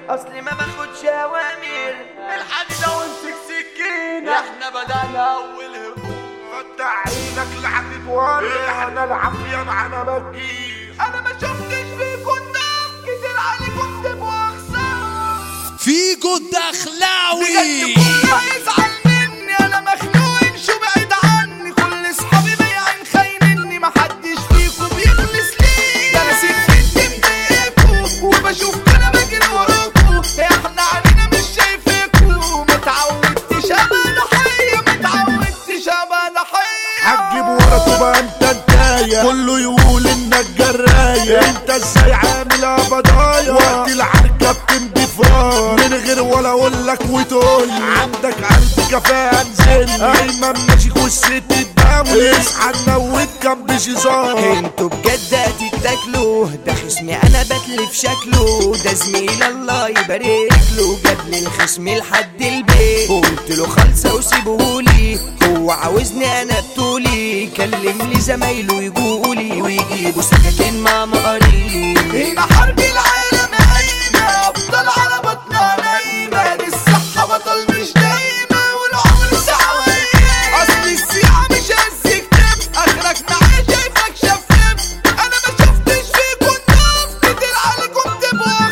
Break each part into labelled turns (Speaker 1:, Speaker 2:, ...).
Speaker 1: اصلي ما باخدش اوامر
Speaker 2: الحديدة وامسك سكينة احنا بدأنا أول هجوم
Speaker 3: فتح عينك لحد احنا العافية معانا ما تجيش
Speaker 2: أنا ما شفتش فيكم دم كتير عليكم تبقوا أخسر
Speaker 4: فيجو الدخلاوي
Speaker 2: بجد كله هيزعل مني أنا مخنوق امشوا بعيد عني كل صحابي بايعين خاينيني محدش فيكم بيخلص لي ده أنا سكتي مضايقكوا وبشوف أنا بجري وراكوا احنا علينا مش شايفيكوا ما تعودتش أبقى ضحية ما تعودتش أبقى ضحية
Speaker 3: هتجيب ورا تبقى انت انتاية كله يقول انك جراية انت ازاي عامل بضايا وقت العركة بتمضي فرار من غير ولا اقول لك وتقول عندك قلب كفاءة انزل ايمن ماشي والست الدولي اصحى نموت كان بشيزار
Speaker 1: انتوا بجد هتتاكلوا ده خصمي انا بتلف شكله ده زميل الله يبارك له جاب لي الخصم لحد البيت قلت له خالصه وسيبهولي هو عاوزني انا بطولي كلم لي زمايله يجولي ويجيبوا سكاكين مع مقاريلي
Speaker 2: هنا حرب العالم قايمة أفضل على بطنها نايمة دي الصحة بطل مش دايمة والعمر سعوية أصل السياحة مش هز كتاب آخرك معايا شايفك شفاف أنا ما شفتش فيكم ناس كتير عليكم تبقوا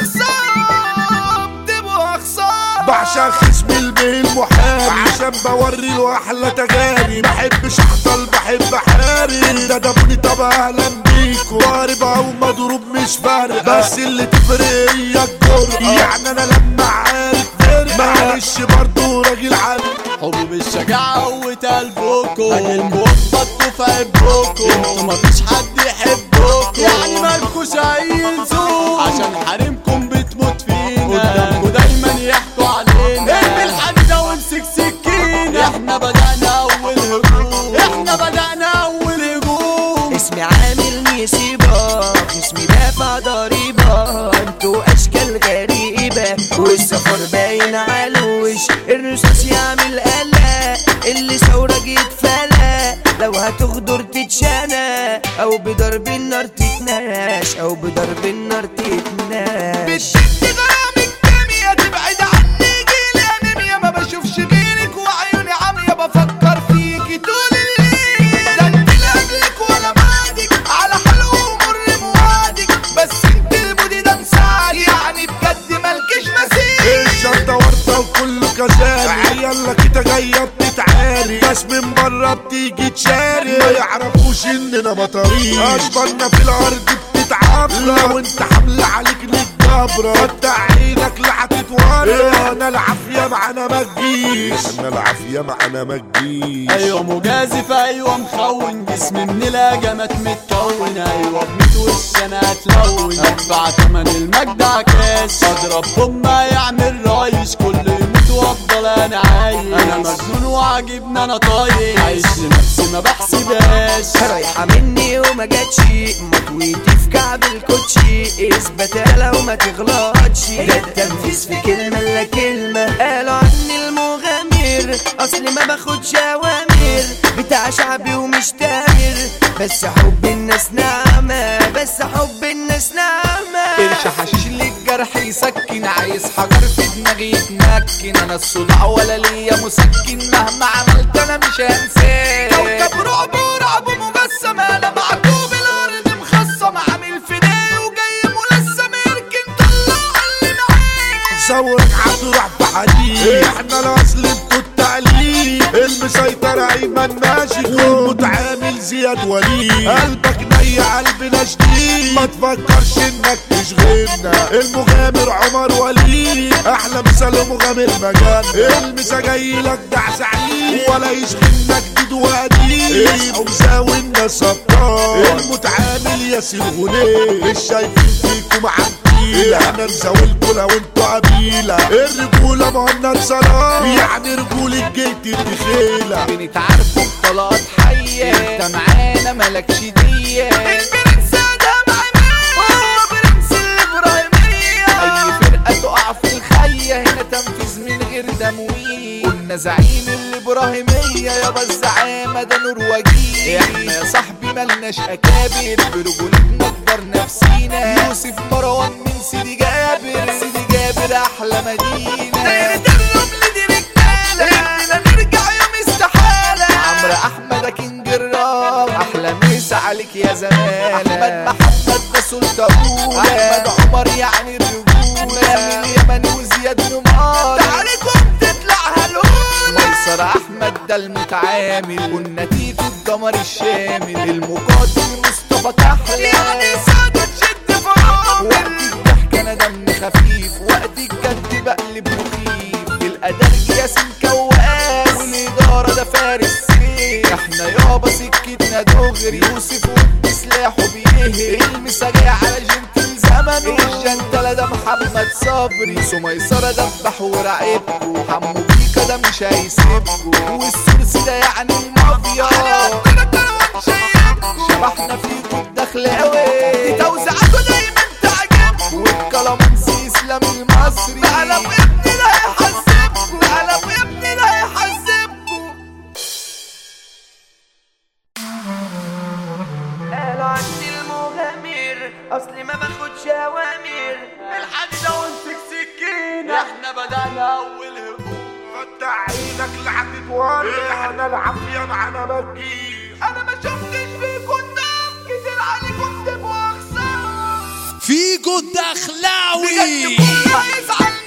Speaker 2: أخصام تبقوا أخصام
Speaker 3: بعشق خصم البيه المحارب عشان بوري له احلى تجارب بحبش احضل بحب احارب ده دبني طب اهلا بيكو ضارب او مضروب مش فارق بس اللي تفرق هي الجرأة يعني انا لما عارف فرق معلش برضه راجل عارف
Speaker 5: حبوب الشجاعة قوت قلبكم هجيلكوا وخبطوا في عبكم انتوا مفيش حد يحبكم يعني مالكوش اي لزوم عشان حريمكم بتموت فينا قدامكوا دايما يحكوا علينا ارمي الحديدة وامسك سكينة احنا بدأنا اول هجوم احنا بدأنا اول هجوم
Speaker 1: اسمي عامل مصيبة اسمي دافع ضريبة انتوا اشكال غريبة والسفر باين على الوش الرصاص يعمل قلق اللي ثورة جيت فلا لو هتغدر تتشنى او بضرب النار تتناش او بضرب النار تتناش
Speaker 2: بتشد غرامك كامية تبعد عني جيلي انيميا ما بشوفش غيرك وعيوني عمية بفكر فيكي طول الليل ده انت لاجلك وانا بعدك على حلو ومر موادك بس انت المودي ده مساعد يعني بجد مالكش مثيل
Speaker 3: الشنطة ورطة وكله كذاب عيالك كده جاية بتتعاري ناس من بره بتيجي تشاري ما يعرفوش اننا مطاريش اشبالنا في الارض بتتعبى وانت حمل عليك للجبرة فتح عينك لا هتتورط انا العافية معانا ما تجيش انا العافية معانا ما تجيش
Speaker 5: ايوه مجازف ايوه مخون جسمي من الهجمات متكون ايوه بميت وش انا هتلون ادفع تمن المجد عكاش اضرب بما يعمل رايش كل يموت وافضل انا عايش انا مجنون وعاجبني انا طايش عايش لنفسي ما بحسبهاش
Speaker 1: رايحة مني وما جاتش مطويتي في كعب الكوتشي اثبت لو ما تغلطش ده التنفيذ في كلمة لا كلمة قالوا عني المغامر اصلي ما باخدش اوامر بتاع شعبي ومش تامر بس حب الناس نعمة بس حب الناس نعمة
Speaker 2: قرش حشيش للجرح يسكن عايز حجر في دماغي يتمكن انا الصداع ولا ليا مسكن مهما عملت انا مش هنساه كوكب رعب ورعب مجسم انا معكوب الارض مخصم عامل فداء وجاي ملثم يركن طلع اللي معاه
Speaker 3: ثورك هتروح في حديد احنا الاصل انتوا التقليد المسيطر ايمن ماشي والمتعامل زياد وليد قلبك ني قلبنا شديد ما تفكرش انك تشغلنا المغامر عمر وليد احلى مثال مغامر مجال المسا جاي لك دعس عليه ولا يشغلنا جديد وقديم او مساوي الناس سطار المتعامل ياسر غنيه مش شايفين فيكم عندي احنا نزاولكوا لو انتوا قبيلة الرجولة مهنا صلاة يعني رجولة جيت الدخيلة
Speaker 2: بنتعاركوا بطلقات حية انت معانا مالكش دية البرنس ده معانا هو برنس الابراهيمية اي فرقة تقع في الخية هنا تنفيذ من غير تمويل قلنا زعيم الابراهيمية يابا الزعامة ده نور وجيه احنا يا صاحبي ملناش اكابر برجولتنا نقدر نفسينا يوسف مروان من سيدي جابر سيدي جابر احلى سلطة أولى أحمد عمر يعني الرجولة من اليمن وزياد نمار
Speaker 1: عليكم تطلع هلول
Speaker 2: ميسر احمد ده المتعامل والنتيجة الدمر الشامل المقاتل مصطفى كحلة
Speaker 1: يعني سادة تشد فرامل
Speaker 2: وقت الضحك انا دم خفيف وقت الجد بقلب مخيف الاداء ياسين كواس والاداره ده فارس سيف احنا يابا سكتنا دغري يوسف ود سلاحه بيهري المساجية على جنت الزمن الجنتلة ده محمد صبري سميسرة دبح ورعبكو حمو بيكا ده مش هيسيبكو والسورس ده يعني المافيا شبحنا فيكو الدخلاوي
Speaker 1: دي توزيعاته دايما تعجبكم
Speaker 2: والكلامنسي اسلام المصري
Speaker 1: قلم ابني لا يحسبكم قلم ابني لا يحسبكم قالوا عندي المغامر اصلي ما باخدش اوامر الحديده وامسك سكينه
Speaker 5: احنا بدأنا اول هجوم
Speaker 3: فتح عينك لعبة ورق احنا العافية معانا ما تجيش
Speaker 1: انا ما شفتش فيكم ناس كتير عليكم تبقوا اخسر
Speaker 4: فيجو الدخلاوي
Speaker 1: بجد كله هيزعل